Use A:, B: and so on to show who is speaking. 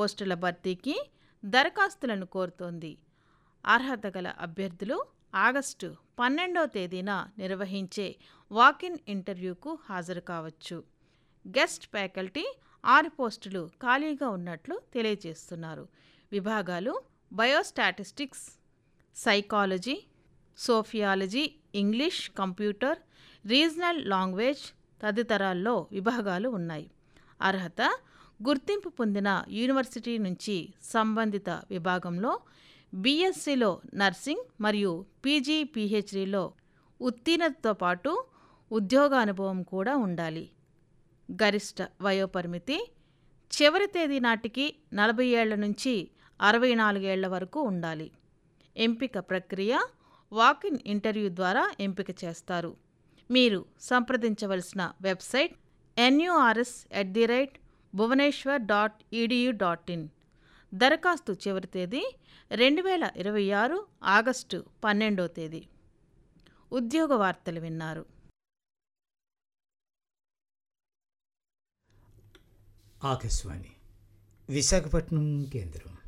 A: పోస్టుల భర్తీకి దరఖాస్తులను కోరుతోంది అర్హత గల అభ్యర్థులు ఆగస్టు పన్నెండవ తేదీన నిర్వహించే వాకిన్ ఇంటర్వ్యూకు హాజరు కావచ్చు గెస్ట్ ఫ్యాకల్టీ ఆరు పోస్టులు ఖాళీగా ఉన్నట్లు తెలియజేస్తున్నారు విభాగాలు biostatistics psychology sociology English computer regional language తదితరాల్లో విభాగాలు ఉన్నాయి అర్హత గుర్తింపు పొందిన యూనివర్సిటీ నుంచి సంబంధిత విభాగంలో బీఎస్సీలో నర్సింగ్ మరియు పీజీ పీహెచ్డీలో ఉత్తీర్ణతతో పాటు ఉద్యోగానుభవం కూడా ఉండాలి గరిష్ట వయోపరిమితి చివరి తేదీ నాటికి నలభై ఏళ్ల నుంచి అరవై నాలుగేళ్ల వరకు ఉండాలి ఎంపిక ప్రక్రియ వాకిన్ ఇంటర్వ్యూ ద్వారా ఎంపిక చేస్తారు మీరు సంప్రదించవలసిన website NURS at the rate Bhubaneswar dot EDU dot in దరఖాస్తు చివరి తేదీ రెండు వేల ఇరవై ఆరు ఆగస్టు పన్నెండో తేదీ ఉద్యోగ వార్తలు విన్నారు
B: ఆకాశవాణి విశాఖపట్నం కేంద్రం